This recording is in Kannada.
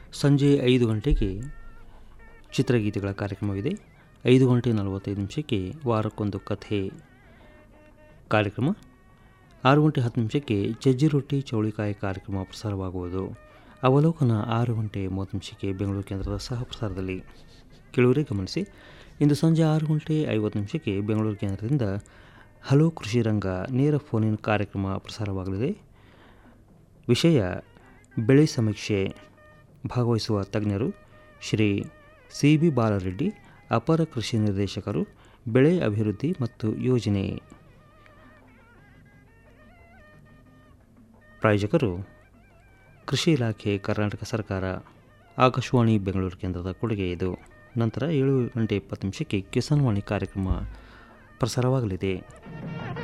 ಸಂಜೆ ಐದು ಗಂಟೆಗೆ ಚಿತ್ರಗೀತೆಗಳ ಕಾರ್ಯಕ್ರಮವಿದೆ ಐದು ಗಂಟೆ ನಲವತ್ತೈದು ನಿಮಿಷಕ್ಕೆ ವಾರಕ್ಕೊಂದು ಕಥೆ ಕಾರ್ಯಕ್ರಮ ಆರು ಗಂಟೆ ಹತ್ತು ನಿಮಿಷಕ್ಕೆ ಜಜ್ಜಿ ರೊಟ್ಟಿ ಚೌಳಿಕಾಯಿ ಕಾರ್ಯಕ್ರಮ ಪ್ರಸಾರವಾಗುವುದು ಅವಲೋಕನ ಆರು ಗಂಟೆ ಮೂವತ್ತು ನಿಮಿಷಕ್ಕೆ ಬೆಂಗಳೂರು ಕೇಂದ್ರದ ಸಹ ಪ್ರಸಾರದಲ್ಲಿ ಕೇಳುವರೆ ಗಮನಿಸಿ ಇಂದು ಸಂಜೆ ಆರು ಗಂಟೆ ಐವತ್ತು ನಿಮಿಷಕ್ಕೆ ಬೆಂಗಳೂರು ಕೇಂದ್ರದಿಂದ ಹಲೋ ಕೃಷಿ ರಂಗ ನೇರ ಫೋನಿನ ಕಾರ್ಯಕ್ರಮ ಪ್ರಸಾರವಾಗಲಿದೆ ವಿಷಯ ಬೆಳೆ ಸಮೀಕ್ಷೆ ಭಾಗವಹಿಸುವ ತಜ್ಞರು ಶ್ರೀ ಸಿ ಬಿ ಬಾಲರೆಡ್ಡಿ ಅಪರ ಕೃಷಿ ನಿರ್ದೇಶಕರು ಬೆಳೆ ಅಭಿವೃದ್ಧಿ ಮತ್ತು ಯೋಜನೆ ಪ್ರಾಯೋಜಕರು ಕೃಷಿ ಇಲಾಖೆ ಕರ್ನಾಟಕ ಸರ್ಕಾರ ಆಕಾಶವಾಣಿ ಬೆಂಗಳೂರು ಕೇಂದ್ರದ ಕೊಡುಗೆ ಇದು ನಂತರ ಏಳು ಗಂಟೆ ಇಪ್ಪತ್ತು ನಿಮಿಷಕ್ಕೆ ಕಿಸಾನ್ ವಾಣಿ ಕಾರ್ಯಕ್ರಮ ಪ್ರಸಾರವಾಗಲಿದೆ